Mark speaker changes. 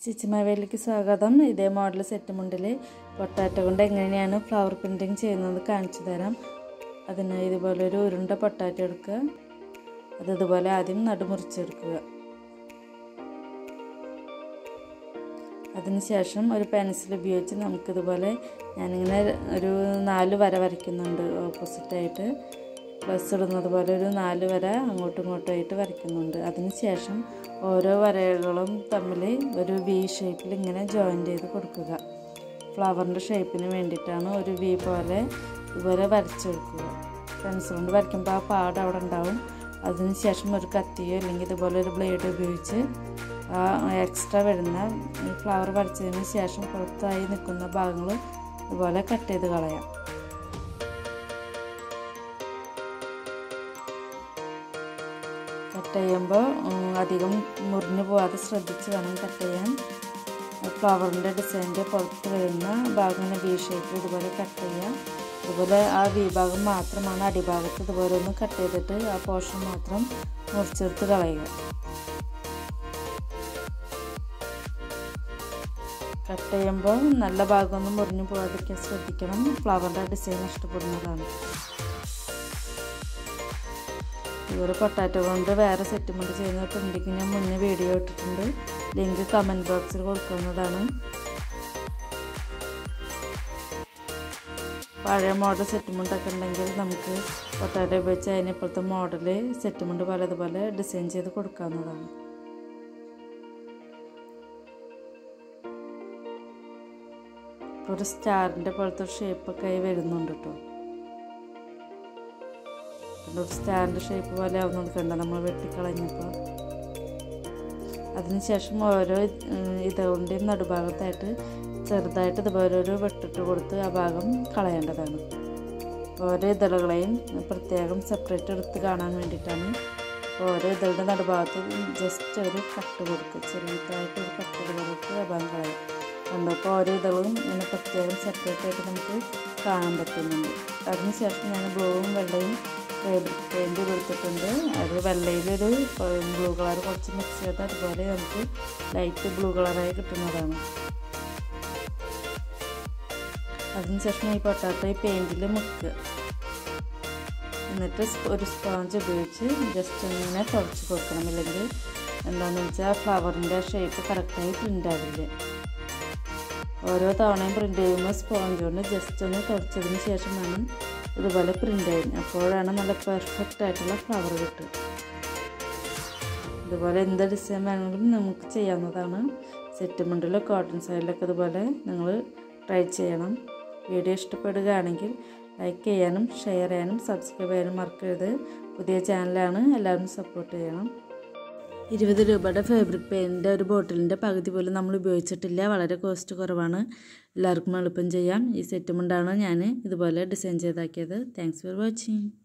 Speaker 1: stitch സ്വാഗതം ഇതേ model set മുണ്ടിൽ potato കൊണ്ട് എങ്ങനെയാണ് ഫ്ലവർ പ്രിൻറ്റിങ് ചെയ്യുന്നത് കാണിച്ചു തരാം അതിന് ഇതുപോലെ ഒരു ഉരുണ്ട പൊട്ടാറ്റോ എടുക്കുക അത് ഇതുപോലെ ആദ്യം നടുമുറിച്ചെടുക്കുക അതിനുശേഷം ഒരു പെൻസിൽ ഉപയോഗിച്ച് നമുക്കിതുപോലെ ഞാനിങ്ങനെ ഒരു നാല് വര വരയ്ക്കുന്നുണ്ട് ഓപ്പോസിറ്റായിട്ട് പ്ലസ് ഇടുന്നത് പോലെ ഒരു നാല് വര അങ്ങോട്ടും ഇങ്ങോട്ടുമായിട്ട് വരയ്ക്കുന്നുണ്ട് അതിനുശേഷം ഓരോ വരകളും തമ്മിൽ ഒരു വി ഷേപ്പിൽ ഇങ്ങനെ ജോയിൻ ചെയ്ത് കൊടുക്കുക ഫ്ലവറിൻ്റെ ഷേപ്പിന് വേണ്ടിയിട്ടാണ് ഒരു വി പോലെ ഇതുപോലെ വരച്ചെടുക്കുക പെൻസിൽ കൊണ്ട് വരയ്ക്കുമ്പോൾ ആ പാട് അവിടെ ഉണ്ടാവും അതിനുശേഷം ഒരു കത്തിയോ അല്ലെങ്കിൽ ഇതുപോലെ ഒരു ബ്ലേഡ് ഉപയോഗിച്ച് ആ എക്സ്ട്രാ വരുന്ന ഫ്ലവർ വരച്ചതിന് ശേഷം പുറത്തായി നിൽക്കുന്ന ഭാഗങ്ങൾ ഇതുപോലെ കട്ട് ചെയ്ത് കളയാം കട്ട് ചെയ്യുമ്പോൾ അധികം മുറിഞ്ഞു പോകാതെ ശ്രദ്ധിച്ച് വേണം കട്ട് ചെയ്യാൻ ഫ്ലവറിൻ്റെ ഡിസൈൻ്റെ പുറത്ത് വരുന്ന ഭാഗം വി ഷേപ്പിൽ ഇതുപോലെ കട്ട് ചെയ്യാം അതുപോലെ ആ വി ഭാഗം മാത്രമാണ് അടിഭാഗത്ത് ഇതുപോലെ ഒന്ന് കട്ട് ചെയ്തിട്ട് ആ പോർഷൻ മാത്രം മുറിച്ചെടുത്ത് കളയുക കട്ട് ചെയ്യുമ്പോൾ നല്ല ഭാഗമൊന്നും മുറിഞ്ഞു പോകാതിരിക്കാൻ ശ്രദ്ധിക്കണം ഫ്ലവറിൻ്റെ ഡിസൈൻ നഷ്ടപ്പെടുന്നതാണ് ഇതുപോലെ പൊട്ടാറ്റോ കൊണ്ട് വേറെ സെറ്റിൽമെൻറ്റ് ചെയ്യുന്ന പ്രിൻറ്റിങ് ഞാൻ മുന്നേ വീഡിയോ ഇട്ടിട്ടുണ്ട് ലിങ്ക് കമൻറ്റ് ബോക്സിൽ കൊടുക്കുന്നതാണ് പഴയ മോഡൽ സെറ്റിൽമെൻറ്റൊക്കെ ഉണ്ടെങ്കിൽ നമുക്ക് പൊട്ടാറ്റോ ഉപയോഗിച്ച് അതിനിപ്പോഴത്തെ മോഡൽ സെറ്റിൽമെൻറ്റ് പോലെ അതുപോലെ ഡിസൈൻ ചെയ്ത് കൊടുക്കാവുന്നതാണ് ഒരു സ്റ്റാറിൻ്റെ പോലത്തെ ഒരു ഷേപ്പൊക്കെ ആയി വരുന്നുണ്ട് കേട്ടോ ഒരു സ്റ്റാറിൻ്റെ ഷേപ്പ് പോലെ ആവുന്നത് കണ്ട നമ്മൾ വെട്ടിക്കളഞ്ഞപ്പോൾ അതിനുശേഷം ഓരോ ഇതുകൊണ്ടും നടുഭാഗത്തായിട്ട് ചെറുതായിട്ട് ഇതുപോലെ ഒരു വെട്ടിട്ട് കൊടുത്ത് ആ ഭാഗം കളയേണ്ടതാണ് ഓരോ ഇതളുകളെയും പ്രത്യേകം സെപ്പറേറ്റ് എടുത്ത് കാണാൻ വേണ്ടിയിട്ടാണ് ഓരോ ഇതളുടെ നടുഭാഗത്ത് ജസ്റ്റ് ഒരു കട്ട് കൊടുക്കുക ചെറിയതായിട്ട് ഒരു കട്ട് കൊടുത്ത് ആ ഭാഗം കളയാം കണ്ടപ്പോൾ ഓരോ ഇതളും ഇങ്ങനെ പ്രത്യേകം സെപ്പറേറ്റ് ആയിട്ട് നമുക്ക് കാണാൻ പറ്റുന്നുണ്ട് അതിനുശേഷം ഞാൻ ബ്ലൂവും വെള്ളയും ഫേബ്രിക് പെയിൻറ് കൊടുത്തിട്ടുണ്ട് അത് വെള്ളയിലൊരു ബ്ലൂ കളർ കുറച്ച് മിക്സ് ചെയ്ത് അതുപോലെ നമുക്ക് ലൈറ്റ് ബ്ലൂ കളറായി കിട്ടുന്നതാണ് അതിനുശേഷം ഈ പൊട്ടാറ്റോ ഈ പെയിൻറ്റിൽ മുക്കുക എന്നിട്ട് ഒരു സ്പോഞ്ച് ഉപയോഗിച്ച് ജസ്റ്റ് ഇങ്ങനെ തുറച്ച് കൊടുക്കണം ഇല്ലെങ്കിൽ എന്താണെന്ന് വെച്ചാൽ ഫ്ലവറിൻ്റെ ഷേപ്പ് കറക്റ്റായി പ്രിൻ്റ് ആവില്ല ഓരോ തവണയും പ്രിൻ്റ് ചെയ്യുമ്പോൾ സ്പോഞ്ച് കൊണ്ട് ജസ്റ്റ് ഒന്ന് തുടച്ചതിന് ശേഷം വേണം ഇതുപോലെ പ്രിൻ്റ് ചെയ്യാൻ അപ്പോഴാണ് നല്ല പെർഫെക്റ്റ് ആയിട്ടുള്ള ഫ്ലവർ കിട്ടുക ഇതുപോലെ എന്ത് ഡിസൈൻ വേണമെങ്കിലും നമുക്ക് ചെയ്യാവുന്നതാണ് സെറ്റുമുണ്ടിലോ കോട്ടൺ സൈഡിലൊക്കെ ഇതുപോലെ നിങ്ങൾ ട്രൈ ചെയ്യണം വീഡിയോ ഇഷ്ടപ്പെടുകയാണെങ്കിൽ ലൈക്ക് ചെയ്യാനും ഷെയർ ചെയ്യാനും സബ്സ്ക്രൈബ് ചെയ്യാനും മറക്കരുത് പുതിയ ചാനലാണ് എല്ലാവരും സപ്പോർട്ട് ചെയ്യണം ഇരുപത് രൂപയുടെ ഫാബ്രിക് പെയിൻറ്റിൻ്റെ ഒരു ബോട്ടിലിൻ്റെ പകുതി പോലും നമ്മൾ ഉപയോഗിച്ചിട്ടില്ല വളരെ കോസ്റ്റ് കുറവാണ് എല്ലാവർക്കും എളുപ്പം ചെയ്യാം ഈ സെറ്റും കൊണ്ടാണ് ഞാൻ ഇതുപോലെ ഡിസൈൻ ചെയ്താക്കിയത് താങ്ക്സ് ഫോർ വാച്ചിങ്